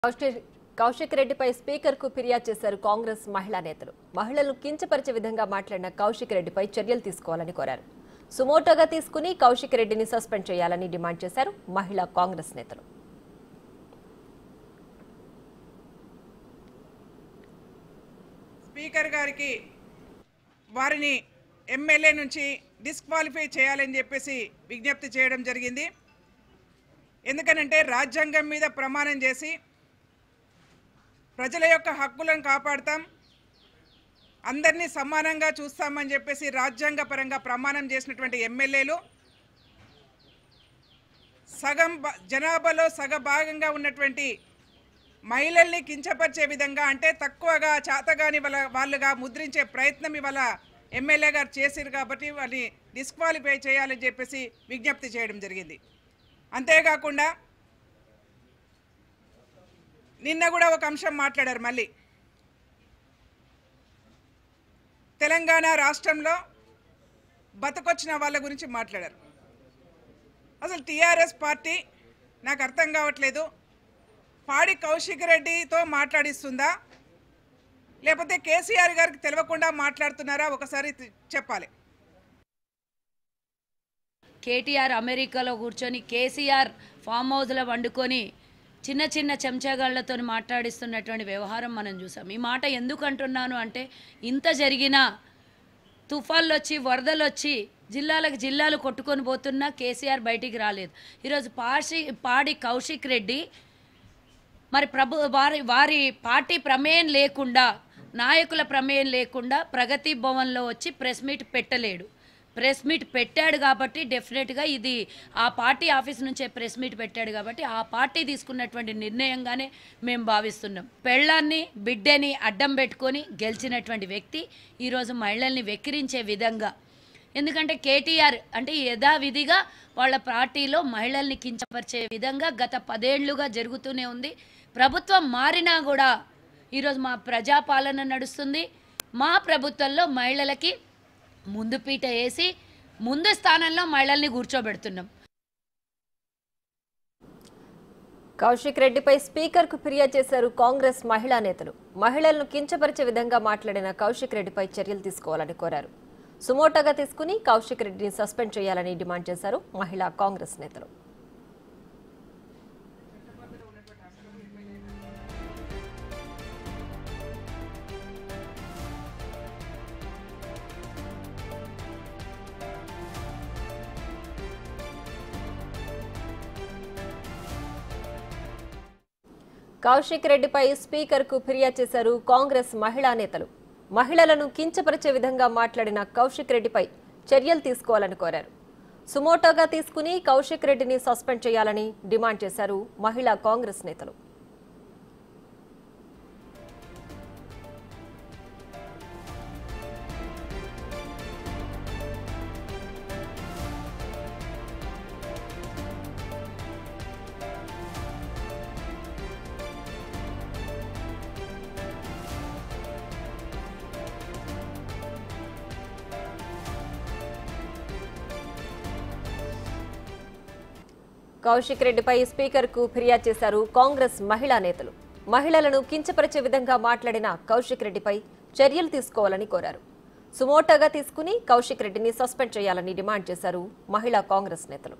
కౌశిక్ కౌశిక్ రెడ్డిపై స్పీకర్ కు ఫిర్యాదు చేశారు కాంగ్రెస్ మహిళా నేతలు మహిళలు కించపరిచే విధంగా మాట్లాడిన కౌశిక్ రెడ్డిపై చర్యలు తీసుకోవాలని కోరారు సుమోటోగా తీసుకుని కౌశిక్ రెడ్డిని సస్పెండ్ చేయాలని డిమాండ్ చేశారు మహిళా కాంగ్రెస్ నేతలు స్పీకర్ గారికి వారిని ఎమ్మెల్యే నుంచి డిస్క్వాలిఫై చేయాలని చెప్పేసి విజ్ఞప్తి చేయడం జరిగింది ఎందుకనంటే రాజ్యాంగం మీద ప్రమాణం చేసి ప్రజల యొక్క హక్కులను కాపాడుతాం అందరినీ సమానంగా చూస్తామని చెప్పేసి రాజ్యాంగ పరంగా ప్రమాణం చేసినటువంటి ఎమ్మెల్యేలు సగం బ- జనాభాలో సగ భాగంగా ఉన్నటువంటి మహిళల్ని కించపరిచే విధంగా అంటే తక్కువగా చేతగాని వాళ్ళ వాళ్ళుగా ముద్రించే ప్రయత్నం ఇవాళ ఎమ్మెల్యే గారు చేసిరు కాబట్టి వారిని డిస్క్వాలిఫై చేయాలని చెప్పేసి విజ్ఞప్తి చేయడం జరిగింది అంతేకాకుండా నిన్న కూడా ఒక అంశం మాట్లాడారు మళ్ళీ తెలంగాణ రాష్ట్రంలో బతకొచ్చిన వాళ్ళ గురించి మాట్లాడారు అసలు టీఆర్ఎస్ పార్టీ నాకు అర్థం కావట్లేదు పాడి కౌశిక్ రెడ్డితో మాట్లాడిస్తుందా లేకపోతే కేసీఆర్ గారికి తెలియకుండా మాట్లాడుతున్నారా ఒకసారి తి- చెప్పాలి కేటీఆర్ అమెరికాలో కూర్చొని కేసీఆర్ ఫామ్ హౌస్లో వండుకొని చిన్న చిన్న చెంచాగాళ్లతో మాట్లాడిస్తున్నటువంటి వ్యవహారం మనం చూసాం ఈ మాట ఎందుకు అంటున్నాను అంటే ఇంత జరిగినా తుఫాన్లు వచ్చి వరదలు వచ్చి జిల్లాలకు జిల్లాలు కొట్టుకొని పోతున్నా కేసీఆర్ బయటికి రాలేదు ఈరోజు పాషి పాడి కౌశిక్ రెడ్డి మరి ప్రభు వారి వారి పార్టీ ప్రమేయం లేకుండా నాయకుల ప్రమేయం లేకుండా ప్రగతి భవన్లో వచ్చి ప్రెస్ మీట్ పెట్టలేడు ప్రెస్ మీట్ పెట్టాడు కాబట్టి డెఫినెట్గా ఇది ఆ పార్టీ ఆఫీస్ నుంచే ప్రెస్ మీట్ పెట్టాడు కాబట్టి ఆ పార్టీ తీసుకున్నటువంటి నిర్ణయంగానే మేము భావిస్తున్నాం పెళ్ళాన్ని బిడ్డని అడ్డం పెట్టుకొని గెలిచినటువంటి వ్యక్తి ఈరోజు మహిళల్ని వెక్కిరించే విధంగా ఎందుకంటే కేటీఆర్ అంటే యథావిధిగా వాళ్ళ పార్టీలో మహిళల్ని కించపరిచే విధంగా గత పదేళ్లుగా జరుగుతూనే ఉంది ప్రభుత్వం మారినా కూడా ఈరోజు మా ప్రజాపాలన నడుస్తుంది మా ప్రభుత్వంలో మహిళలకి ముందు పీట వేసి ముందు స్థానంలో మహిళల్ని కూర్చోబెడుతున్నాం కౌశిక్ రెడ్డిపై స్పీకర్ కు ఫిర్యాదు చేశారు కాంగ్రెస్ మహిళా నేతలు మహిళలను కించపరిచే విధంగా మాట్లాడిన కౌశిక్ రెడ్డిపై చర్యలు తీసుకోవాలని కోరారు సుమోటోగా తీసుకుని కౌశిక్ రెడ్డిని సస్పెండ్ చేయాలని డిమాండ్ చేశారు మహిళా కాంగ్రెస్ నేతలు కౌశిక్ రెడ్డిపై స్పీకర్ కు ఫిర్యాదు చేశారు కాంగ్రెస్ మహిళా నేతలు మహిళలను కించపరిచే విధంగా మాట్లాడిన కౌశిక్ రెడ్డిపై చర్యలు తీసుకోవాలని కోరారు సుమోటోగా తీసుకుని కౌశిక్ రెడ్డిని సస్పెండ్ చేయాలని డిమాండ్ చేశారు మహిళా కాంగ్రెస్ నేతలు కౌశిక్ రెడ్డిపై స్పీకర్ కు ఫిర్యాదు చేశారు కాంగ్రెస్ మహిళా నేతలు మహిళలను కించపరిచే విధంగా మాట్లాడిన కౌశిక్ రెడ్డిపై చర్యలు తీసుకోవాలని కోరారు సుమోటోగా తీసుకుని కౌశిక్ రెడ్డిని సస్పెండ్ చేయాలని డిమాండ్ చేశారు మహిళా కాంగ్రెస్ నేతలు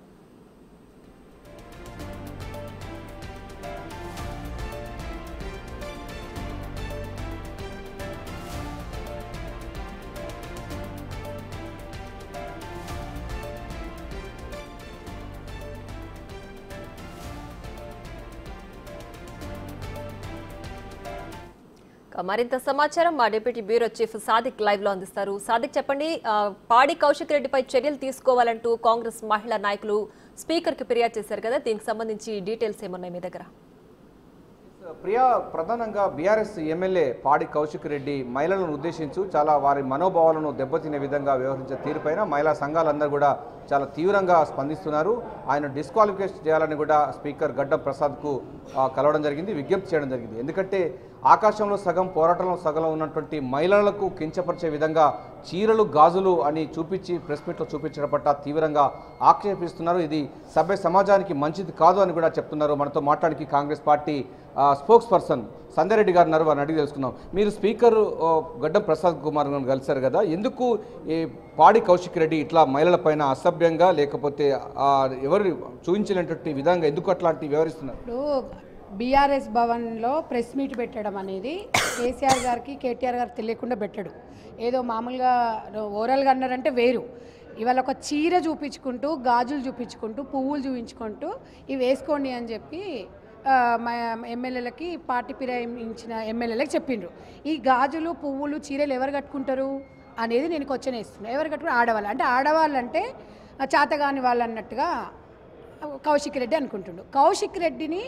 ఇక మరింత సమాచారం మా deputy bureau chief Sadiq live లో అందిస్తారు సాదిక్ చెప్పండి ఆ, పాడి కౌశిక్ రెడ్డిపై చర్యలు తీసుకోవాలంటూ కాంగ్రెస్ మహిళా నాయకులు స్పీకర్ కి ఫిర్యాదు చేశారు కదా దీనికి సంబంధించి డీటెయిల్స్ ఏమున్నాయి మీ దగ్గర ప్రియా ప్రధానంగా బీఆర్ఎస్ ఎమ్మెల్యే పాడి కౌశిక్ రెడ్డి మహిళలను ఉద్దేశించు చాలా వారి మనోభావాలను దెబ్బతినే విధంగా వ్యవహరించే తీరుపైన మహిళా సంఘాలందరూ కూడా చాలా తీవ్రంగా స్పందిస్తున్నారు ఆయన డిస్క్వాలిఫికేషన్ చేయాలని కూడా స్పీకర్ గడ్డం ప్రసాద్కు ఆ, కలవడం జరిగింది విజ్ఞప్తి చేయడం జరిగింది ఎందుకంటే ఆకాశంలో సగం పోరాటంలో సగం ఉన్నటువంటి మహిళలకు కించపరిచే విధంగా చీరలు గాజులు అని చూపించి ప్రెస్ మీట్లో చూపించడం పట్ల తీవ్రంగా ఆక్షేపిస్తున్నారు ఇది సభ్య సమాజానికి మంచిది కాదు అని కూడా చెప్తున్నారు మనతో మాట్లాడానికి Congress party spokesperson Sandhya Reddy గారు ఉన్నారు వారిని అడిగి తెలుసుకుందాం మీరు స్పీకర్ ఆ, గడ్డం ప్రసాద్ కుమార్ గారిని కలిశారు కదా ఎందుకు ఈ పాడి కౌశిక్ రెడ్డి ఇట్లా మహిళల పైన అసభ్యంగా లేకపోతే ఆ, ఎవరు చూపించినటువంటి విధంగా ఎందుకు అట్లాంటి వివరిస్తున్నారు ఇప్పుడు బీఆర్ఎస్ భవన్లో ప్రెస్ మీట్ పెట్టడం అనేది కేసీఆర్ గారికి కేటీఆర్ గారికి తెలియకుండా పెట్టడు ఏదో మామూలుగా ఓరల్గా అన్నారంటే వేరు ఇవాళ ఒక చీర చూపించుకుంటూ గాజులు చూపించుకుంటూ పువ్వులు చూపించుకుంటూ ఇవి వేసుకోండి అని చెప్పి ఆ, మా ఎమ్మెల్యేలకి పార్టీ ఫిరాయించిన ఎమ్మెల్యేలకు చెప్పిండ్రు ఈ గాజులు పువ్వులు చీరలు ఎవరు కట్టుకుంటారు అనేది నేను క్వశ్చన్ వేస్తున్నాను ఎవరు కట్టుకుంటారు ఆడవాళ్ళు అంటే ఆడవాళ్ళు అంటే చేతగాని వాళ్ళు అన్నట్టుగా కౌశిక్ రెడ్డి అనుకుంటుండు కౌశిక్ రెడ్డిని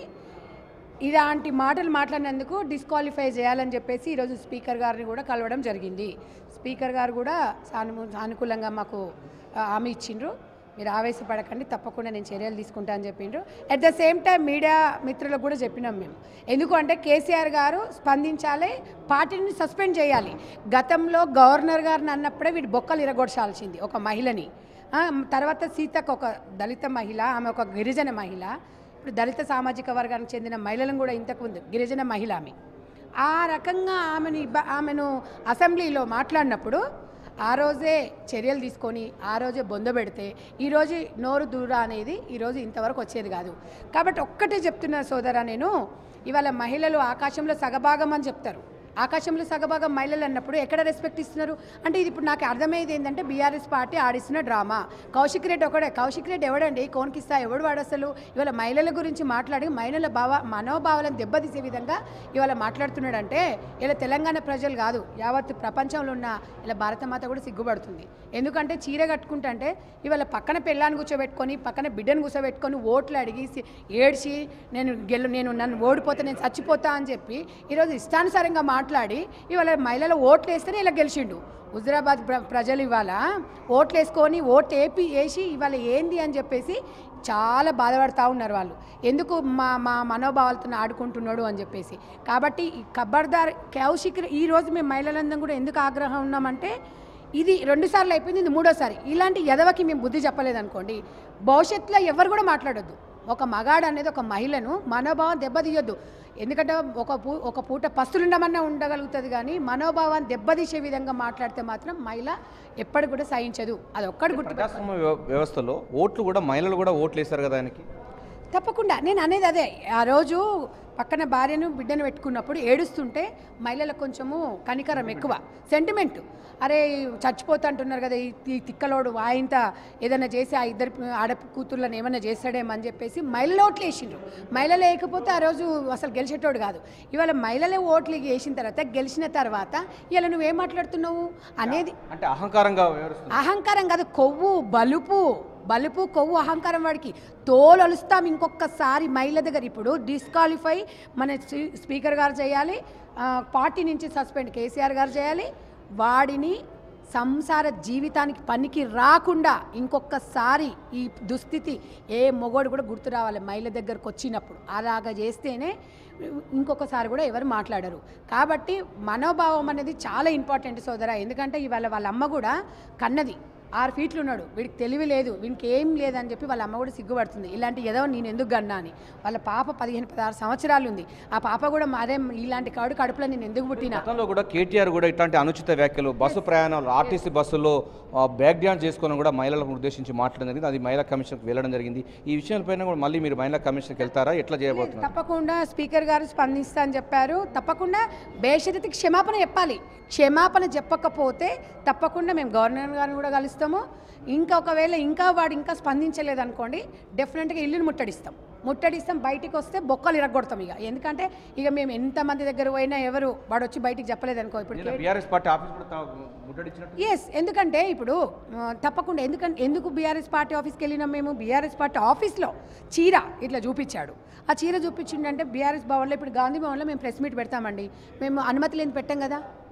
ఇలాంటి మాటలు మాట్లాడినందుకు డిస్క్వాలిఫై చేయాలని చెప్పేసి ఈరోజు స్పీకర్ గారిని కూడా కలవడం జరిగింది స్పీకర్ గారు కూడా సాను సానుకూలంగా మాకు ఆ, హామీ ఇచ్చిండ్రు మీరు ఆవేశపడకండి తప్పకుండా నేను చర్యలు తీసుకుంటా అని చెప్పిండ్రు at the same time media మిత్రులకు కూడా చెప్పినాం మేము ఎందుకు అంటే కేసీఆర్ గారు స్పందించాలి పార్టీని సస్పెండ్ చేయాలి గతంలో గవర్నర్ గారిని అన్నప్పుడే వీడి బొక్కలు ఇరగొడచాల్సింది ఒక మహిళని ఆ, తర్వాత సీతకు ఒక దళిత మహిళ ఆమె ఒక గిరిజన మహిళ ఇప్పుడు దళిత సామాజిక వర్గానికి చెందిన మహిళలను కూడా ఇంతకుముందు గిరిజన మహిళ ఆమె ఆ రకంగా ఆమెను ఇబ్బ- ఆమెను అసెంబ్లీలో మాట్లాడినప్పుడు ఆ రోజే చర్యలు తీసుకొని ఆ రోజే బొందబెడితే ఈరోజు నోరు దూర అనేది ఈరోజు ఇంతవరకు వచ్చేది కాదు కాబట్టి ఒక్కటే చెప్తున్నా సోదరా నేను ఇవాళ మహిళలు ఆకాశంలో సగభాగం అని చెప్తారు ఆకాశంలో సగభాగం మహిళలు అన్నప్పుడు ఎక్కడ రెస్పెక్ట్ ఇస్తున్నారు అంటే ఇది ఇప్పుడు నాకు అర్థమయ్యేది ఏంటంటే బీఆర్ఎస్ పార్టీ ఆడిస్తున్న డ్రామా కౌశిక్ రెడ్డి ఒకడే కౌశిక్ రెడ్డి ఎవడండి కోన్కిస్తా ఎవడు వాడు అసలు ఇవాళ మహిళల గురించి మాట్లాడి మహిళల భావ మనోభావాలను దెబ్బతీసే విధంగా ఇవాళ మాట్లాడుతున్నాడంటే ఇలా తెలంగాణ ప్రజలు కాదు యావత్ ప్రపంచంలో ఉన్న ఇలా భారతమాత కూడా సిగ్గుపడుతుంది ఎందుకంటే చీర కట్టుకుంటుంటే ఇవాళ పక్కన పెళ్ళాన్ని కూర్చోబెట్టుకొని పక్కన బిడ్డను కూర్చోబెట్టుకొని ఓట్లు అడిగి సి- ఏడ్చి నేను గెలు నేను నన్ను ఓడిపోతే నేను చచ్చిపోతా అని చెప్పి ఈరోజు ఇష్టానుసారంగా మాట్లాడి ఇవాళ మహిళలు ఓట్లు వేస్తేనే ఇలా గెలిచిండు హుజరాబాద్ ప్ర ప్రజలు ఇవాళ ఓట్లు వేసుకొని ఓట్లు వేపి వేసి ఇవాళ ఏంది అని చెప్పేసి చాలా బాధపడతా ఉన్నారు వాళ్ళు ఎందుకు మా మా మనోభావాలతో ఆడుకుంటున్నాడు అని చెప్పేసి కాబట్టి ఈ ఖబర్దార్ కౌశిక్ ఈ రోజు మేము మహిళలందరం కూడా ఎందుకు ఆగ్రహం ఉన్నామంటే ఇది రెండు సార్లు అయిపోయింది ఇది మూడోసారి ఇలాంటి ఎదవకి మేము బుద్ధి చెప్పలేదనుకోండి భవిష్యత్తులో ఎవరు కూడా మాట్లాడొద్దు ఒక మగాడు అనేది ఒక మహిళను మనోభావం దెబ్బతీయొద్దు ఎందుకంటే ఒక పూ ఒక పూట పస్తులుండమన్నా ఉండగలుగుతుంది కానీ మనోభావాన్ని దెబ్బతీసే విధంగా మాట్లాడితే మాత్రం మహిళ ఎప్పటికి కూడా సహించదు అది ఒక్కటి గుర్తు ప్రజాస్వామ్య వ్య- వ్యవస్థలో ఓట్లు కూడా మహిళలు కూడా ఓట్లు వేశారు కదా ఆయనకి తప్పకుండా నేను అనేది అదే ఆ రోజు పక్కన భార్యను బిడ్డను పెట్టుకున్నప్పుడు ఏడుస్తుంటే మహిళలకు కొంచెము కనికరం ఎక్కువ సెంటిమెంట్ అరే చచ్చిపోతా అంటున్నారు కదా ఈ ఈ తిక్కలోడు ఆయంత ఏదైనా చేసి ఆ ఇద్దరు ఆడ కూతుర్లను ఏమైనా చేస్తాడేమో అని చెప్పేసి మహిళలు ఓట్లు వేసిండ్రు మహిళలు వేయకపోతే ఆ రోజు అసలు గెలిచేటోడు కాదు ఇవాళ మహిళలే ఓట్లు వేసిన తర్వాత గెలిచిన తర్వాత ఇలా నువ్వేం మాట్లాడుతున్నావు అనేది అంటే అహంకారంగా వివరిస్తున్నారు అహంకారం కాదు కొవ్వు బలుపు బలుపు కొవ్వు అహంకారం వాడికి తోలొలుస్తాం ఇంకొకసారి మహిళ దగ్గర ఇప్పుడు డిస్క్వాలిఫై మన స్పీ- స్పీకర్ గారు చేయాలి ఆ, పార్టీ నుంచి సస్పెండ్ కేసీఆర్ గారు చేయాలి వాడిని సంసార జీవితానికి పనికి రాకుండా ఇంకొకసారి ఈ దుస్థితి ఏ మొగోడు కూడా గుర్తు రావాలి మహిళ దగ్గరకు వచ్చినప్పుడు అలాగా చేస్తేనే ఇంకొకసారి కూడా ఎవరు మాట్లాడరు కాబట్టి మనోభావం అనేది చాలా ఇంపార్టెంట్ సోదరా ఎందుకంటే ఇవాళ వాళ్ళ అమ్మ కూడా కన్నది ఆరు ఫీట్లు ఉన్నాడు వీడికి తెలివి లేదు వీడికి ఏం లేదని చెప్పి వాళ్ళ అమ్మ కూడా సిగ్గుపడుతుంది ఇలాంటి ఏదో నేను ఎందుకు గన్నా అని వాళ్ళ పాప పదిహేను పదహారు సంవత్సరాలు ఉంది ఆ పాప కూడా మరే ఇలాంటి కాడు కడుపులో నేను ఎందుకు పుట్టినా గతంలో కూడా కేటీఆర్ కూడా ఇట్లాంటి అనుచిత వ్యాఖ్యలు బస్సు ప్రయాణాలు ఆర్టీసీ బస్సుల్లో ఆ, బ్యాక్ డ్యాన్స్ చేసుకొని కూడా మహిళలను ఉద్దేశించి మాట్లాడడం జరిగింది అది మహిళా కమిషన్కి వెళ్ళడం జరిగింది ఈ విషయాలపైన కూడా మళ్ళీ మీరు మహిళా కమిషన్కి వెళ్తారా ఎట్లా చేయబోతున్నారు తప్పకుండా స్పీకర్ గారు స్పందిస్తా అని చెప్పారు తప్పకుండా బేషరతికి క్షమాపణ చెప్పాలి క్షమాపణ చెప్పకపోతే తప్పకుండా మేము గవర్నర్ గారిని కూడా కలుస్తాము ఇంకా ఒకవేళ ఇంకా వాడు ఇంకా స్పందించలేదు అనుకోండి డెఫినెట్గా ఇల్లుని ముట్టడిస్తాం ముట్టడిస్తాం బయటికి వస్తే బొక్కలు ఇరగొడతాం ఇక ఎందుకంటే ఇక మేము ఎంతమంది దగ్గర పోయినా ఎవరు వాడు వచ్చి బయటికి చెప్పలేదు అనుకో ఇప్పుడు బీఆర్ఎస్ పార్టీ ఆఫీస్ కూడా తా- ముట్టడించినట్టు ఎస్ ఎందుకంటే ఇప్పుడు ఆ, తప్పకుండా ఎందుకంటే ఎందుకు బీఆర్ఎస్ పార్టీ ఆఫీస్కి వెళ్ళినాం మేము బీఆర్ఎస్ పార్టీ ఆఫీస్లో చీర ఇట్లా చూపించాడు ఆ చీర చూపించిండంటే బీఆర్ఎస్ భవన్లో ఇప్పుడు గాంధీ భవన్లో మేము ప్రెస్ మీట్ పెడతామండి మేము అనుమతి లేని పెట్టాం కదా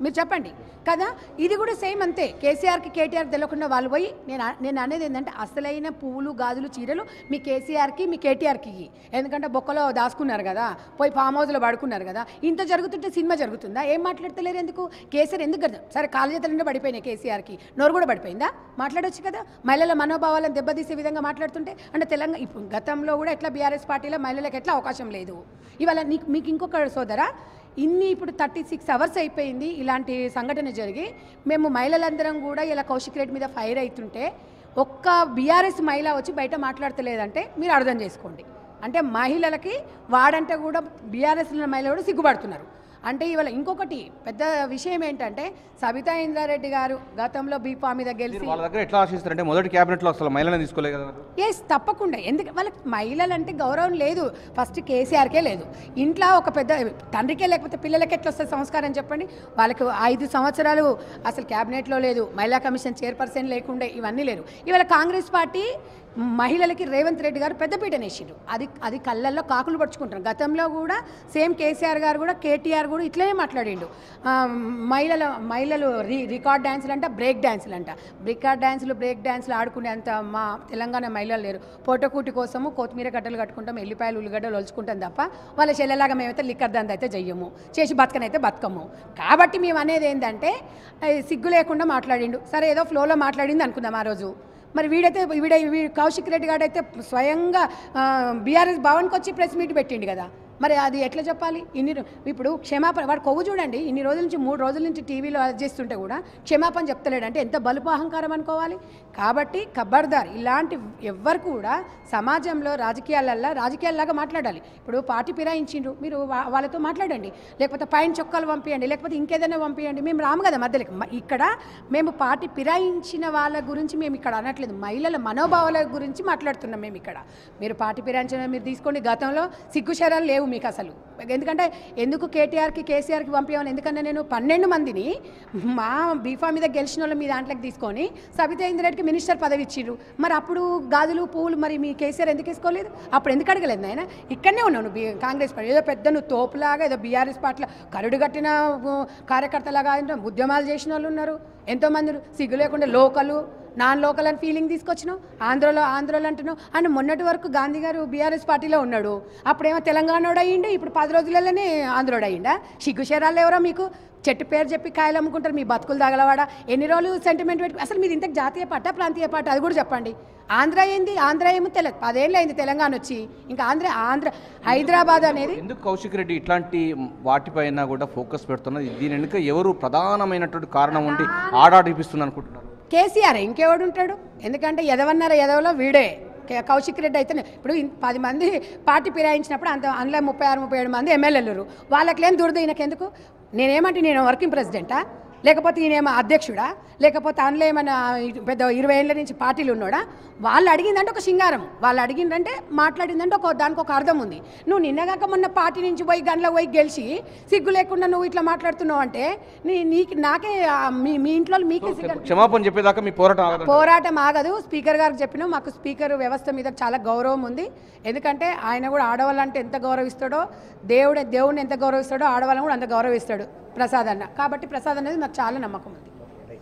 మీరు చెప్పండి కదా ఇది కూడా సేమ్ అంతే కేసీఆర్కి కేటీఆర్ తెలియకుండా వాళ్ళు పోయి నేను ఆ- నేను అనేది ఏంటంటే అసలైన పువ్వులు గాజులు చీరలు మీ కేసీఆర్కి మీ కేటీఆర్కి ఇయ్యి. ఎందుకంటే బొక్కలో దాచుకున్నారు కదా పోయి ఫామ్ హౌస్లో పడుకున్నారు కదా ఇంత జరుగుతుంటే సినిమా జరుగుతుందా ఏం మాట్లాడతలేరు ఎందుకు కేసీఆర్ ఎందుకు గడ- సరే కాలు చేతులు నిండా పడిపోయినాయి కేసీఆర్కి నోరు కూడా పడిపోయిందా మాట్లాడొచ్చు కదా మహిళల మనోభావాలను దెబ్బతీసే విధంగా మాట్లాడుతుంటే అంటే తెలంగాణ ఇప్పుడు గతంలో కూడా ఎట్లా బీఆర్ఎస్ పార్టీలో మహిళలకు ఎట్లా అవకాశం లేదు ఇవాళ నీకు మీకు ఇంకొక సోదరా ఇన్ని ఇప్పుడు థర్టీ సిక్స్ అవర్స్ అయిపోయింది ఇలాంటి సంఘటన జరిగి మేము మహిళలందరం కూడా ఇలా కౌశిక్ రెడ్డి మీద ఫైర్ అవుతుంటే ఒక్క బీఆర్ఎస్ మహిళ వచ్చి బయట మాట్లాడతలేదంటే మీరు అర్థం చేసుకోండి అంటే మహిళలకి వాడంటే కూడా బీఆర్ఎస్ మహిళ కూడా సిగ్గుపడుతున్నారు అంటే ఇవాళ ఇంకొకటి పెద్ద విషయం ఏంటంటే సబితా ఇంద్రారెడ్డి గారు గతంలో బీపా మీద గెలిచి వాళ్ళ దగ్గర ఎట్లా ఆశిస్తారంటే మొదటి క్యాబినెట్లో అసలు మహిళలను తీసుకోలేదు కదా ఎస్ తప్పకుండా ఎందుకు వాళ్ళకి మహిళలు అంటే గౌరవం లేదు ఫస్ట్ కేసీఆర్కే లేదు ఇంట్లో ఒక పెద్ద తండ్రికే లేకపోతే పిల్లలకి ఎట్లా వస్తుంది సంస్కారం చెప్పండి వాళ్ళకి ఐదు సంవత్సరాలు అసలు క్యాబినెట్లో లేదు మహిళా కమిషన్ చైర్పర్సన్ లేకుండే ఇవన్నీ లేరు ఇవాళ కాంగ్రెస్ పార్టీ మహిళలకి రేవంత్ రెడ్డి గారు పెద్దపీట నేసిండు అది అది కళ్ళల్లో కాకులు పడుచుకుంటారు గతంలో కూడా సేమ్ కేసీఆర్ గారు కూడా కేటీఆర్ కూడా ఇట్లనే మాట్లాడిండు ఆ, మహిళల మహిళలు రి రికార్డ్ డ్యాన్సులు అంట బ్రేక్ డ్యాన్సులు అంట రికార్డ్ డ్యాన్సులు బ్రేక్ డ్యాన్సులు ఆడుకునేంత మా తెలంగాణ మహిళలు లేరు పోటకూటి కోసము కొత్తిమీర గడ్డలు కట్టుకుంటాం ఎల్లిపాయలు ఉల్లిగడ్డలు ఒలుచుకుంటాం తప్ప వాళ్ళ చెల్లెలాగా మేమైతే లిక్కర్ దంద అయితే చెయ్యము చేసి బతకనైతే బతకము కాబట్టి మేము అనేది ఏంటంటే ఆ, సిగ్గు లేకుండా మాట్లాడిండు సరే ఏదో ఫ్లోలో మాట్లాడింది అనుకుందాం ఆ రోజు మరి వీడైతే వీడ వీ- కౌశిక్ రెడ్డి గారు అయితే స్వయంగా బీఆర్ఎస్ భవన్కి వచ్చి ప్రెస్ మీట్ పెట్టిండు కదా మరి అది ఎట్లా చెప్పాలి ఇన్ని రో- ఇప్పుడు క్షమాపణ వాడు కొవ్వు చూడండి ఇన్ని రోజుల నుంచి మూడు రోజుల నుంచి టీవీలో అది చేస్తుంటే కూడా క్షమాపణ చెప్తలేడు అంటే ఎంత బలుపు అహంకారం అనుకోవాలి కాబట్టి ఖబర్దార్ ఇలాంటి ఎవ్వరు కూడా సమాజంలో రాజకీయాలల్లో రాజకీయాల్లాగా మాట్లాడాలి ఇప్పుడు పార్టీ ఫిరాయించిండ్రు మీరు వా- వాళ్ళతో మాట్లాడండి లేకపోతే పైన చొక్కాలు పంపించండి లేకపోతే ఇంకేదైనా పంపించండి మేము రాము కదా మధ్యలోకి మ- ఇక్కడ మేము పార్టీ ఫిరాయించిన వాళ్ళ గురించి మేము ఇక్కడ అనట్లేదు మహిళల మనోభావాల గురించి మాట్లాడుతున్నాం మేము ఇక్కడ మీరు పార్టీ ఫిరాయించిన మీరు తీసుకోండి గతంలో సిగ్గుశరాలు లేవు మీకు అసలు ఎందుకంటే ఎందుకు కేటీఆర్కి కేసీఆర్కి పంపించాను ఎందుకంటే నేను పన్నెండు మందిని మా బీఫా మీద గెలిచిన వాళ్ళ మీ దాంట్లోకి తీసుకొని సబితా ఇంద్రెడ్డికి మినిస్టర్ పదవి ఇచ్చిండ్రు మరి అప్పుడు గాజులు పువ్వులు మరి మీ కేసీఆర్ ఎందుకు వేసుకోలేదు అప్పుడు ఎందుకు అడగలేదు ఆయన ఇక్కడనే ఉన్నావు నువ్వు బీ- కాంగ్రెస్ పార్టీ ఏదో పెద్ద నువ్వు తోపులాగా ఏదో బీఆర్ఎస్ పార్టీలో కరుడు కట్టిన ఉ, కార్యకర్తలాగా ఆయన ఉద్యమాలు చేసిన వాళ్ళు ఉన్నారు ఎంతోమంది ఉన్నారు. సిగ్గు లేకుండా లోకలు నాన్ లోకల్ అని ఫీలింగ్ తీసుకొచ్చినావు ఆంధ్రలో ఆంధ్రలో అంటున్నావు ఆయన మొన్నటి వరకు గాంధీ గారు బీఆర్ఎస్ పార్టీలో ఉన్నాడు అప్పుడేమో తెలంగాణోడు అయ్యిండు ఇప్పుడు పది రోజులలోనే ఆంధ్రోడు అయ్యిండా సిగ్గుశరాలు ఎవరో మీకు చెట్టు పేరు చెప్పి కాయలు అమ్ముకుంటారు మీ బతుకులు తగలవాడా ఎన్ని రోజులు సెంటిమెంట్ పెట్టి అసలు మీది ఇంతకు జాతీయ పాట ప్రాంతీయ పాట అది కూడా చెప్పండి ఆంధ్ర ఏంది ఆంధ్ర ఏమో తెల పదేళ్ళు అయింది తెలంగాణ వచ్చి ఇంకా ఆంధ్ర ఆంధ్ర హైదరాబాద్ అనేది ఎందుకు కౌశిక్ రెడ్డి ఇట్లాంటి వాటిపైన కూడా ఫోకస్ పెడుతున్నది దీని వెనుక ఎవరు ప్రధానమైనటువంటి కారణం ఉండి ఆడాడిపిస్తుంది అనుకుంటున్నారు కేసీఆర్ ఇంకెవడు ఉంటాడు ఎందుకంటే ఎదవన్నారు ఎదవలో వీడే కే- కౌశిక్ రెడ్డి అయితేనే ఇప్పుడు ఇన్- పది మంది పార్టీ ఫిరాయించినప్పుడు అంత అందులో ముప్పై ఆరు ముప్పై ఏడు మంది ఎమ్మెల్యేలు వాళ్ళకి లేని దురద ఈయనకెందుకు నేనేమంటే నేను వర్కింగ్ ప్రెసిడెంటా లేకపోతే ఈయనేమో అధ్యక్షుడా లేకపోతే అందులో ఏమైనా ఇటు పెద్ద ఇరవై ఏళ్ళ నుంచి పార్టీలు ఉన్నాడా వాళ్ళు అడిగిందంటే ఒక సింగారం వాళ్ళు అడిగిందంటే మాట్లాడిందంటే ఒక దానికి ఒక అర్థం ఉంది నువ్వు నిన్నగాక మొన్న పార్టీ నుంచి పోయి గంటలో పోయి గెలిచి సిగ్గు లేకుండా నువ్వు ఇట్లా మాట్లాడుతున్నావు అంటే నీ నీకు నాకే ఆ, మీ మీ ఇంట్లో మీకే సిగ్గు క్షమాపణ చెప్పేదాకా మీ పోరాటం ఆగదు పోరాటం ఆగదు స్పీకర్ గారికి చెప్పిన మాకు స్పీకర్ వ్యవస్థ మీద చాలా గౌరవం ఉంది ఎందుకంటే ఆయన కూడా ఆడవాళ్ళంటే ఎంత గౌరవిస్తాడో దేవుడు దేవుడిని ఎంత గౌరవిస్తాడో ఆడవాళ్ళని కూడా అంత గౌరవిస్తాడు ప్రసాద్ అన్న కాబట్టి ప్రసాద్ అనేది నాకు చాలా నమ్మకం ఉంది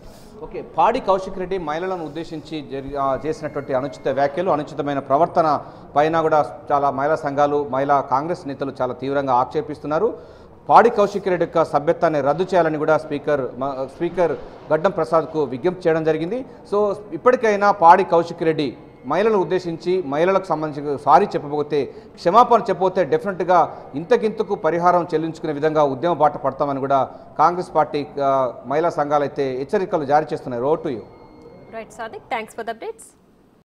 ఓకే పాడి కౌశిక్ రెడ్డి మహిళలను ఉద్దేశించి జరి ఆ, చేసినటువంటి అనుచిత వ్యాఖ్యలు అనుచితమైన ప్రవర్తన పైన కూడా చాలా మహిళా సంఘాలు మహిళా కాంగ్రెస్ నేతలు చాలా తీవ్రంగా ఆక్షేపిస్తున్నారు పాడి కౌశిక్ రెడ్డి యొక్క సభ్యత్వాన్ని రద్దు చేయాలని కూడా స్పీకర్ మ- స్పీకర్ గడ్డం ప్రసాద్కు విజ్ఞప్తి చేయడం జరిగింది సో ఇప్పటికైనా పాడి కౌశిక్ రెడ్డి మహిళలను ఉద్దేశించి మహిళలకు సంబంధించి సారీ చెప్పబోతే క్షమాపణ చెప్పబోతే డెఫినెట్గా ఇంతకింతకు పరిహారం చెల్లించుకునే విధంగా ఉద్యమ బాట పడతామని కూడా కాంగ్రెస్ పార్టీ ఆ, మహిళా సంఘాలు అయితే హెచ్చరికలు జారీ చేస్తున్నాయి road to you right Sadiq thanks for the updates